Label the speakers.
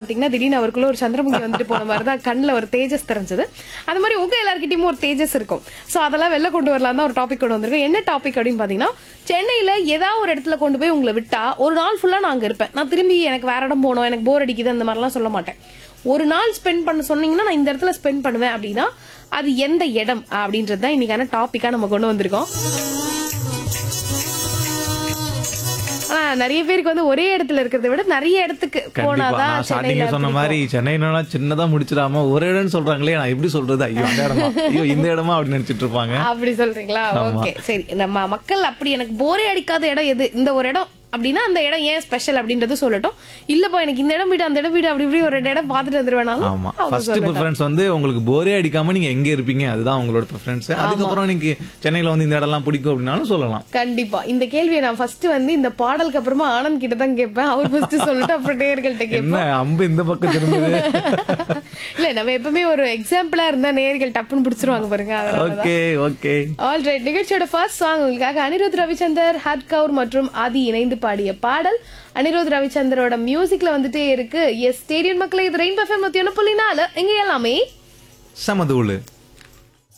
Speaker 1: பாத்தீங்கன்னா திடீர்னு அவருக்குள்ள ஒரு சந்திரமுகி வந்துட்டு போன மாதிரி தான் கண்ணுல ஒரு தேஜஸ் தெரிஞ்சது அந்த மாதிரி உங்க எல்லார்கிட்டயும் ஒரு தேஜஸ் இருக்கும் சோ அதெல்லாம் வெளில கொண்டு வரலாம் தான் ஒரு டாபிக் கொண்டு வந்திருக்கோம் என்ன டாபிக் அப்படின்னு பாத்தீங்கன்னா சென்னையில ஏதாவது ஒரு இடத்துல கொண்டு போய் உங்களை விட்டா ஒரு நாள் ஃபுல்லா நான் அங்க இருப்பேன் நான் திரும்பி எனக்கு வேற இடம் போகணும் எனக்கு போர் அடிக்குது அந்த மாதிரிலாம் சொல்ல மாட்டேன் ஒரு நாள் ஸ்பெண்ட் பண்ண சொன்னீங்கன்னா நான் இந்த இடத்துல ஸ்பெண்ட் பண்ணுவேன் அப்படின்னா அது எந்த இடம் அப்படின்றது தான் இன்னைக்கான டாபிக்கா நம்ம கொண்டு வந்திருக்கோம் ஆனா நிறைய பேருக்கு வந்து ஒரே இடத்துல இருக்கிறத விட நிறைய இடத்துக்கு
Speaker 2: கண்டிப்பா
Speaker 1: போனாதான்
Speaker 2: நான் ஸ்டார்டிங்ல
Speaker 1: சென்னையில
Speaker 2: சொன்ன மாதிரி சென்னைனா சின்னதா முடிச்சிடாம ஒரு இடம்னு சொல்றாங்களே நான் எப்படி சொல்றது ஐயோ அந்த இடமா ஐயோ இந்த இடமா அப்படின்னு நினைச்சிட்டு இருப்பாங்க
Speaker 1: அப்படி சொல்றீங்களா ஓகே சரி நம்ம மக்கள் அப்படி எனக்கு போரே அடிக்காத இடம் எது இந்த ஒரு இடம் அப்படின்னா அந்த இடம் ஏன் ஸ்பெஷல் அப்படின்றது சொல்லட்டும் இல்லப்பா எனக்கு இந்த இடம் வீடு அந்த இடம் வீடு அப்படி இப்படி ஒரு ரெண்டு இடம் பார்த்துட்டு வந்துருவேனாலும்
Speaker 2: ஆமா
Speaker 1: அவங்க
Speaker 2: ஃபர்ஸ்ட்
Speaker 1: சொல்லட்டும்.
Speaker 2: ப்ரிஃபரன்ஸ் வந்து உங்களுக்கு போரே அடிக்காம நீங்க எங்க இருப்பீங்க அதுதான் உங்களோட ப்ரிஃபரன்ஸ் அதுக்கப்புறம் நீங்க சென்னையில வந்து இந்த இடம்லாம் பிடிக்கும் அப்படின்னாலும் சொல்லலாம்
Speaker 1: கண்டிப்பா இந்த கேள்வியை நான் ஃபர்ஸ்ட் வந்து இந்த பாடலுக்கு அப்புறமா ஆனந்த் கிட்ட தான் கேட்பேன் அவர் ஃபர்ஸ்ட் சொல்லிட்டு அப்புறம் நேர்கள்ட்ட கேட்பேன்
Speaker 2: என்ன அம்பு இந்த பக்கம் திரும்புது
Speaker 1: இல்ல நம்ம எப்பவுமே ஒரு எக்ஸாம்பிளா இருந்தா நேர்கள் டப்புன்னு பிடிச்சிருவாங்க பாருங்க அதனால
Speaker 2: ஓகே ஓகே
Speaker 1: ஆல் ரைட் நிகழ்ச்சியோட ஃபர்ஸ்ட் சாங் உங்களுக்காக அனிருத் ரவிச்சந்தர் ஹத் கவுர் மற்றும் ஆதி இணைந்து பாடிய பாடல் அனிருத் ரவிச்சந்தரோட மியூசிக்ல வந்துட்டே இருக்கு எஸ் ஸ்டேடியம் மக்களை இது ரெயின் பஃபம் நூத்தி ஒண்ணு புள்ளி நாலு எங்க எல்லாமே
Speaker 2: சமதூளு